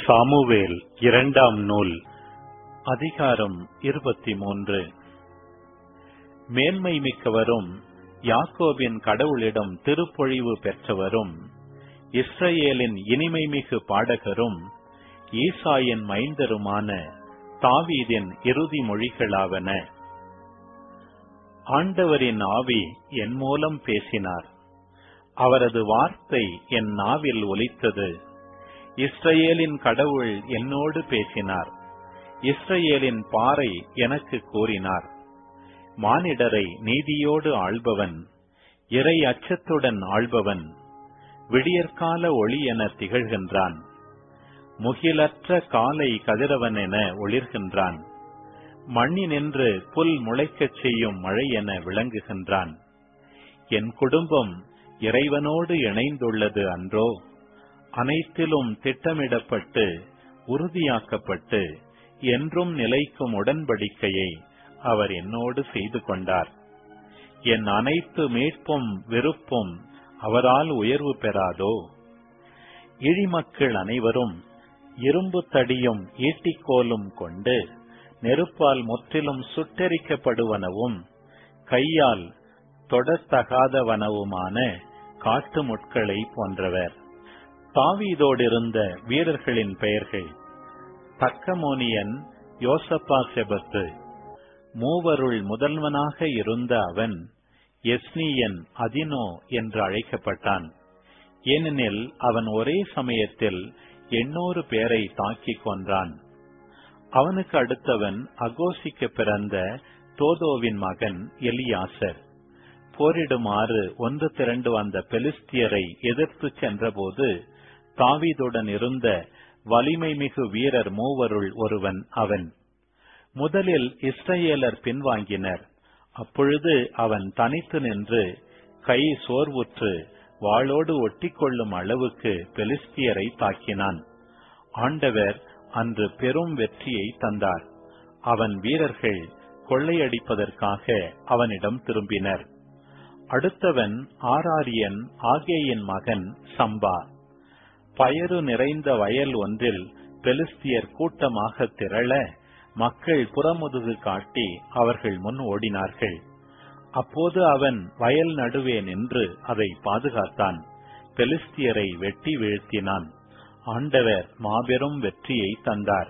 Samuel இரண்டாம் நூல் அதிகாரம் இருபத்தி மூன்று மேன்மை மிக்கவரும் யாக்கோபின் கடவுளிடம் திருப்பொழிவு பெற்றவரும் இஸ்ரவேலின் இனிமைமிகு பாடகரும் ஈசாயின் மைந்தருமான தாவீதின் இறுதி மொழிகளாவன ஆண்டவரின் ஆவி என் மூலம் பேசினார் அவரது வார்த்தை என் நாவில் ஒலித்தது இஸ்ரவேலின் கடவுள் என்னோடு பேசினார் இஸ்ரவேலின் பாறை எனக்கு கூறினார் மானிடரை நீதியோடு ஆள்பவன் இறை அச்சத்துடன் ஆள்பவன் விடியற்கால ஒளி என திகழ்கின்றான் முகிலற்ற காலை கதிரவன் என ஒளிர்கின்றான் மண்ணினின்று புல் முளைக்கச் செய்யும் மழை என விளங்குகின்றான் என் குடும்பம் இறைவனோடு இணைந்துள்ளது அன்றோ அனைத்திலும் திட்டமிடப்பட்டு உறுதியாக்கப்பட்டு என்றும் நிலைக்கும் உடன்படிக்கையை அவர் என்னோடு செய்து கொண்டார் என் அனைத்து மீட்பும் விருப்பும் அவரால் உயர்வு பெறாதோ இழிமக்கள் அனைவரும் இரும்பு தடியும் ஈட்டிக்கோலும் கொண்டு நெருப்பால் முற்றிலும் சுட்டெரிக்கப்படுவனவும் கையால் தொடத்தகாதவனவுமான காட்டு முட்களை போன்றவர் தாவீதோடிருந்த வீரர்களின் பெயர்கள் தக்கமோனியன் யோசப்பா செபத்து மூவருள் முதல்வனாக இருந்த அவன் எஸ்னியன் அதினோ என்று அழைக்கப்பட்டான் ஏனெனில் அவன் ஒரே சமயத்தில் எண்ணூறு பேரை தாக்கிக் கொன்றான் அவனுக்கு அடுத்தவன் அகோசிக்கு பிறந்த தோதோவின் மகன் எலியாசர் போரிடுமாறு ஒன்று திரண்டு வந்த பெலிஸ்தியரை எதிர்த்து சென்றபோது தாவீதுடன் இருந்த வலிமை மிகு வீரர் மூவருள் ஒருவன் அவன் முதலில் இஸ்ரேலர் பின்வாங்கினர் அப்பொழுது அவன் தனித்து நின்று கை சோர்வுற்று வாளோடு ஒட்டிக்கொள்ளும் அளவுக்கு பெலிஸ்தியரை தாக்கினான் ஆண்டவர் அன்று பெரும் வெற்றியை தந்தார் அவன் வீரர்கள் கொள்ளையடிப்பதற்காக அவனிடம் திரும்பினர் அடுத்தவன் ஆராரியன் ஆகேயின் மகன் சம்பா பயறு நிறைந்த வயல் ஒன்றில் பெலிஸ்தியர் கூட்டமாக திரள மக்கள் புறமுதுகு காட்டி அவர்கள் முன் ஓடினார்கள் அப்போது அவன் வயல் நடுவே நின்று அதை பாதுகாத்தான் பெலிஸ்தியரை வெட்டி வீழ்த்தினான் ஆண்டவர் மாபெரும் வெற்றியை தந்தார்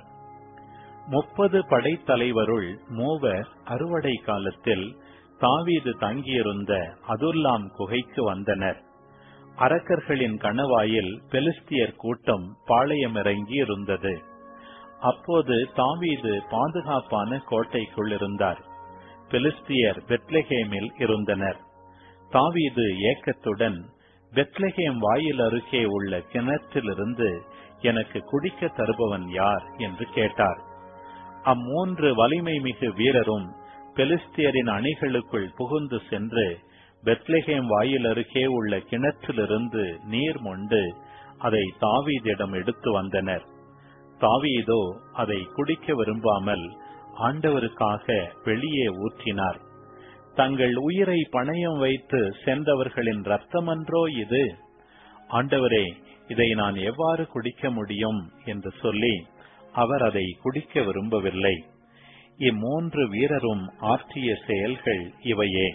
முப்பது படைத்தலைவருள் மூவர் அறுவடை காலத்தில் தாவீது தங்கியிருந்த அதுல்லாம் குகைக்கு வந்தனர் அரக்கர்களின் கணவாயில் பெலிஸ்தியர் கூட்டம் பாளையமிறங்கி இருந்தது அப்போது தாவீது பாதுகாப்பான கோட்டைக்குள் இருந்தார் பெலிஸ்தியர் பெத்லஹேமில் இருந்தனர் தாவீது ஏக்கத்துடன் பெத்லஹேம் வாயில் அருகே உள்ள கிணற்றிலிருந்து எனக்கு குடிக்க தருபவன் யார் என்று கேட்டார் அம்மூன்று வலிமை மிகு வீரரும் பெலிஸ்தியரின் அணிகளுக்குள் புகுந்து சென்று பெத்லஹேம் வாயில் அருகே உள்ள கிணற்றிலிருந்து நீர் மொண்டு அதை தாவீதிடம் எடுத்து வந்தனர் தாவீதோ அதை குடிக்க விரும்பாமல் ஆண்டவருக்காக வெளியே ஊற்றினார் தங்கள் உயிரை பணயம் வைத்து சென்றவர்களின் ரத்தமன்றோ இது ஆண்டவரே இதை நான் எவ்வாறு குடிக்க முடியும் என்று சொல்லி அவர் அதை குடிக்க விரும்பவில்லை இம்மூன்று வீரரும் ஆற்றிய செயல்கள் இவையே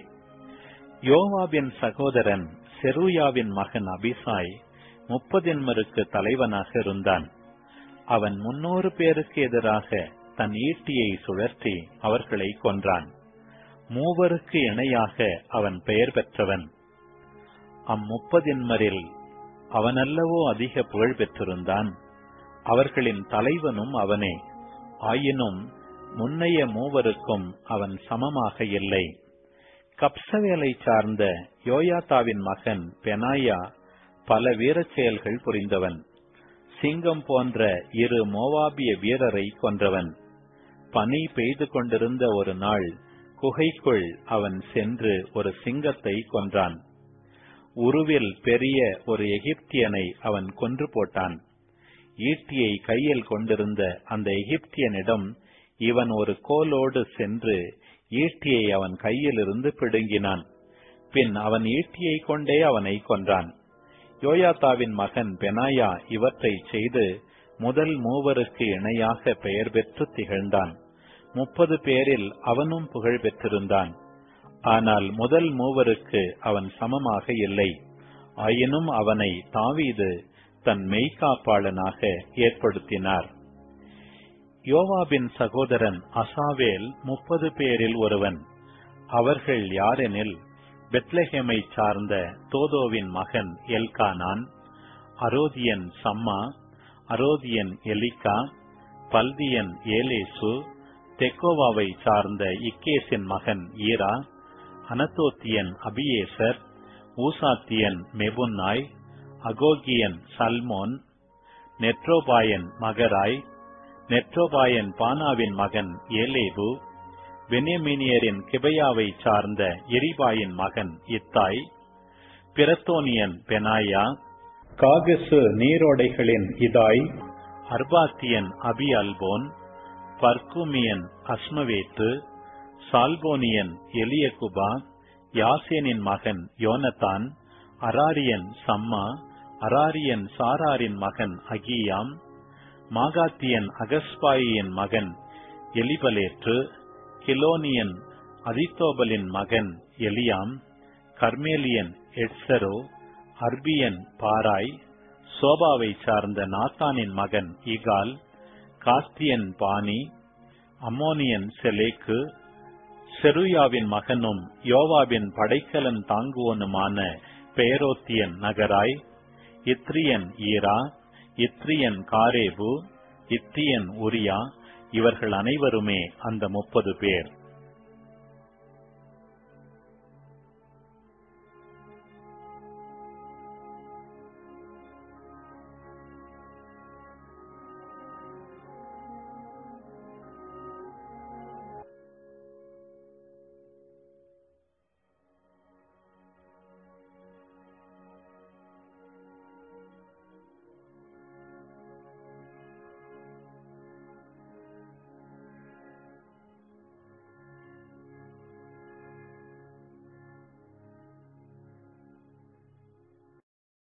யோவாவின் சகோதரன் செருயாவின் மகன் அபிசாய் முப்பதின்மருக்கு தலைவனாக இருந்தான் அவன் முன்னூறு பேருக்கு எதிராக தன் ஈட்டியை சுழற்றி அவர்களை கொன்றான் மூவருக்கு இணையாக அவன் பெயர் பெற்றவன் அம்முப்பதின்மரில் அவனல்லவோ அதிக புகழ் பெற்றிருந்தான் அவர்களின் தலைவனும் அவனே ஆயினும் முன்னைய மூவருக்கும் அவன் சமமாக இல்லை கப்சவேலை சார்ந்த யோயாத்தாவின் மகன் பெனாயா பல வீரச் செயல்கள் புரிந்தவன் சிங்கம் போன்ற இரு மோவாபிய வீரரை கொன்றவன் பனி பெய்து கொண்டிருந்த ஒரு நாள் குகைக்குள் அவன் சென்று ஒரு சிங்கத்தை கொன்றான் உருவில் பெரிய ஒரு எகிப்தியனை அவன் கொன்று போட்டான் ஈட்டியை கையில் கொண்டிருந்த அந்த எகிப்தியனிடம் இவன் ஒரு கோலோடு சென்று ஈட்டியை அவன் கையிலிருந்து பிடுங்கினான் பின் அவன் ஈட்டியை கொண்டே அவனை கொன்றான் யோயாத்தாவின் மகன் பெனாயா இவற்றை செய்து முதல் மூவருக்கு இணையாக பெயர் பெற்று திகழ்ந்தான் முப்பது பேரில் அவனும் புகழ் பெற்றிருந்தான் ஆனால் முதல் மூவருக்கு அவன் சமமாக இல்லை ஆயினும் அவனை தாவீது தன் மெய்காப்பாளனாக ஏற்படுத்தினார் யோவாபின் சகோதரன் அசாவேல் முப்பது பேரில் ஒருவன் அவர்கள் யாரெனில் பெத்லஹேமை சார்ந்த தோதோவின் மகன் எல்கானான் அரோதியன் சம்மா அரோதியன் எலிகா பல்தியன் ஏலேசு தெக்கோவாவை சார்ந்த இக்கேசின் மகன் ஈரா அனதோத்தியன் அபியேசர் ஊசாத்தியன் மெபுன்னாய் அகோகியன் சல்மோன் நெட்ரோபாயன் மகராய் நெட்ரோபாயன் பானாவின் மகன் ஏலேபு பெனியமினியரின் கிபையாவை சார்ந்த எரிபாயின் மகன் இத்தாய் பிரத்தோனியன் பெனாயா காகசு நீரோடைகளின் இதாய் அர்பாத்தியன் அபி அல்போன் பர்குமியன் அஸ்மவேத்து சால்போனியன் எலியகுபா யாசேனின் மகன் யோனத்தான் அராரியன் சம்மா அராரியன் சாராரின் மகன் அகியாம் மாகாத்தியன் அகஸ்பாயின் மகன் எலிபலேற்று கிலோனியன் அதித்தோபலின் மகன் எலியாம் கர்மேலியன் எட்சரோ அர்பியன் பாராய் சோபாவை சார்ந்த நாத்தானின் மகன் இகால் காஸ்தியன் பானி அம்மோனியன் செலேக்கு செருயாவின் மகனும் யோவாவின் படைக்கலன் தாங்குவோனுமான பெயரோத்தியன் நகராய் இத்ரியன் ஈரா இத்ரியன் காரேபு இத்தியன் உரியா இவர்கள் அனைவருமே அந்த முப்பது பேர்